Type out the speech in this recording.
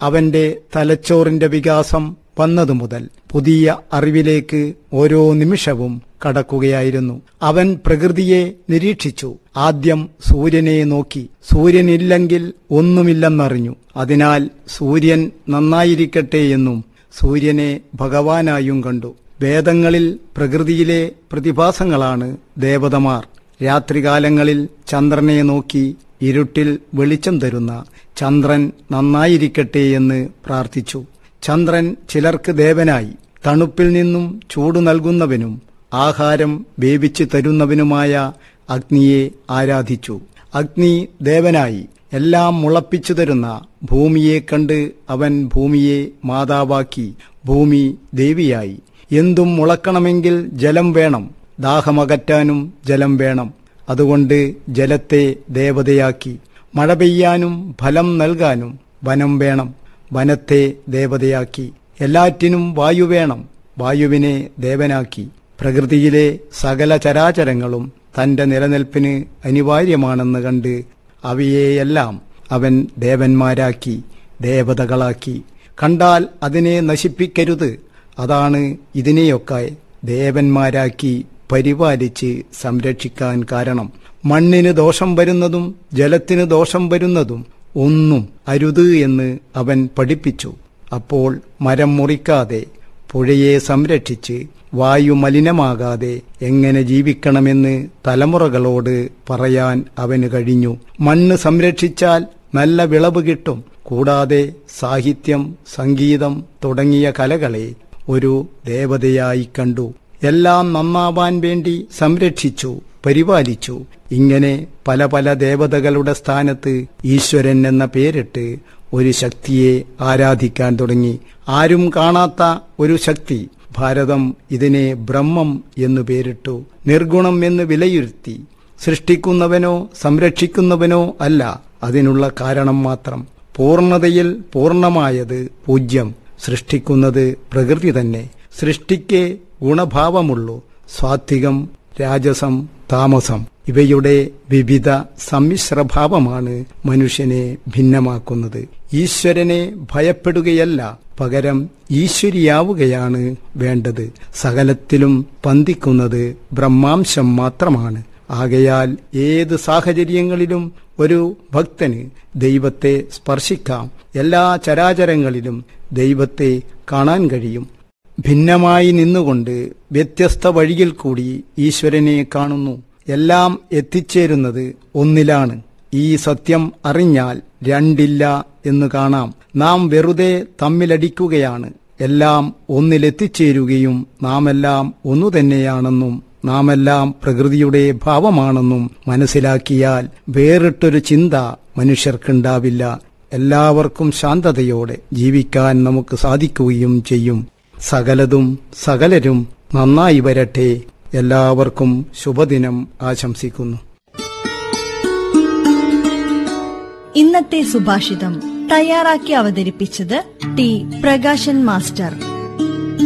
അവന്റെ തലച്ചോറിന്റെ വികാസം വന്നതു മുതൽ പുതിയ അറിവിലേക്ക് ഓരോ നിമിഷവും കടക്കുകയായിരുന്നു അവൻ പ്രകൃതിയെ നിരീക്ഷിച്ചു ആദ്യം സൂര്യനെ നോക്കി സൂര്യനില്ലെങ്കിൽ ഒന്നുമില്ലെന്നറിഞ്ഞു അതിനാൽ സൂര്യൻ നന്നായിരിക്കട്ടെ എന്നും സൂര്യനെ ഭഗവാനായും കണ്ടു വേദങ്ങളിൽ പ്രകൃതിയിലെ പ്രതിഭാസങ്ങളാണ് ദേവതമാർ രാത്രികാലങ്ങളിൽ ചന്ദ്രനെ നോക്കി ഇരുട്ടിൽ വെളിച്ചം തരുന്ന ചന്ദ്രൻ നന്നായിരിക്കട്ടെ എന്ന് പ്രാർത്ഥിച്ചു ചന്ദ്രൻ ചിലർക്ക് ദേവനായി തണുപ്പിൽ നിന്നും ചൂട് നൽകുന്നവനും ആഹാരം വേവിച്ചു തരുന്നവനുമായ അഗ്നിയെ ആരാധിച്ചു അഗ്നി ദേവനായി എല്ലാം മുളപ്പിച്ചു തരുന്ന ഭൂമിയെ കണ്ട് അവൻ ഭൂമിയെ മാതാവാക്കി ഭൂമി ദേവിയായി എന്തും മുളക്കണമെങ്കിൽ ജലം വേണം ദാഹമകറ്റാനും ജലം വേണം അതുകൊണ്ട് ജലത്തെ ദേവതയാക്കി മഴ പെയ്യാനും ഫലം നൽകാനും വനം വേണം വനത്തെ ദേവതയാക്കി എല്ലാറ്റിനും വായു വേണം വായുവിനെ ദേവനാക്കി പ്രകൃതിയിലെ സകല ചരാചരങ്ങളും തന്റെ നിലനിൽപ്പിന് അനിവാര്യമാണെന്ന് കണ്ട് അവയെയെല്ലാം അവൻ ദേവന്മാരാക്കി ദേവതകളാക്കി കണ്ടാൽ അതിനെ നശിപ്പിക്കരുത് അതാണ് ഇതിനെയൊക്കെ ദേവന്മാരാക്കി പരിപാലിച്ച് സംരക്ഷിക്കാൻ കാരണം മണ്ണിന് ദോഷം വരുന്നതും ജലത്തിന് ദോഷം വരുന്നതും ഒന്നും അരുത് എന്ന് അവൻ പഠിപ്പിച്ചു അപ്പോൾ മരം മുറിക്കാതെ പുഴയെ സംരക്ഷിച്ച് വായു മലിനമാകാതെ എങ്ങനെ ജീവിക്കണമെന്ന് തലമുറകളോട് പറയാൻ അവന് കഴിഞ്ഞു മണ്ണ് സംരക്ഷിച്ചാൽ നല്ല വിളവ് കിട്ടും കൂടാതെ സാഹിത്യം സംഗീതം തുടങ്ങിയ കലകളെ ഒരു ദേവതയായി കണ്ടു എല്ലാം നന്നാവാൻ വേണ്ടി സംരക്ഷിച്ചു പരിപാലിച്ചു ഇങ്ങനെ പല പല ദേവതകളുടെ സ്ഥാനത്ത് ഈശ്വരൻ എന്ന പേരിട്ട് ഒരു ശക്തിയെ ആരാധിക്കാൻ തുടങ്ങി ആരും കാണാത്ത ഒരു ശക്തി ഭാരതം ഇതിനെ ബ്രഹ്മം എന്നു പേരിട്ടു നിർഗുണം എന്ന് വിലയിരുത്തി സൃഷ്ടിക്കുന്നവനോ സംരക്ഷിക്കുന്നവനോ അല്ല അതിനുള്ള കാരണം മാത്രം പൂർണതയിൽ പൂർണമായത് പൂജ്യം സൃഷ്ടിക്കുന്നത് പ്രകൃതി തന്നെ സൃഷ്ടിക്ക് ഗുണഭാവമുള്ളൂ സ്വാത്വികം രാജസം താമസം ഇവയുടെ വിവിധ സമ്മിശ്രഭാവമാണ് മനുഷ്യനെ ഭിന്നമാക്കുന്നത് ഈശ്വരനെ ഭയപ്പെടുകയല്ല പകരം ഈശ്വരിയാവുകയാണ് വേണ്ടത് സകലത്തിലും പന്തിക്കുന്നത് ബ്രഹ്മാംശം മാത്രമാണ് ആകയാൽ ഏത് സാഹചര്യങ്ങളിലും ഒരു ഭക്തന് ദൈവത്തെ സ്പർശിക്കാം എല്ലാ ചരാചരങ്ങളിലും ദൈവത്തെ കാണാൻ കഴിയും ഭിന്നമായി നിന്നുകൊണ്ട് വ്യത്യസ്ത വഴിയിൽ കൂടി ഈശ്വരനെ കാണുന്നു എല്ലാം എത്തിച്ചേരുന്നത് ഒന്നിലാണ് ഈ സത്യം അറിഞ്ഞാൽ രണ്ടില്ല എന്ന് കാണാം നാം വെറുതെ തമ്മിലടിക്കുകയാണ് എല്ലാം ഒന്നിലെത്തിച്ചേരുകയും നാമെല്ലാം ഒന്നു തന്നെയാണെന്നും നാമെല്ലാം പ്രകൃതിയുടെ ഭാവമാണെന്നും മനസ്സിലാക്കിയാൽ വേറിട്ടൊരു ചിന്ത മനുഷ്യർക്കുണ്ടാവില്ല എല്ലാവർക്കും ശാന്തതയോടെ ജീവിക്കാൻ നമുക്ക് സാധിക്കുകയും ചെയ്യും സകലതും സകലരും നന്നായി വരട്ടെ എല്ലാവർക്കും ശുഭദിനം ആശംസിക്കുന്നു ഇന്നത്തെ സുഭാഷിതം തയ്യാറാക്കി അവതരിപ്പിച്ചത് ടി പ്രകാശൻ മാസ്റ്റർ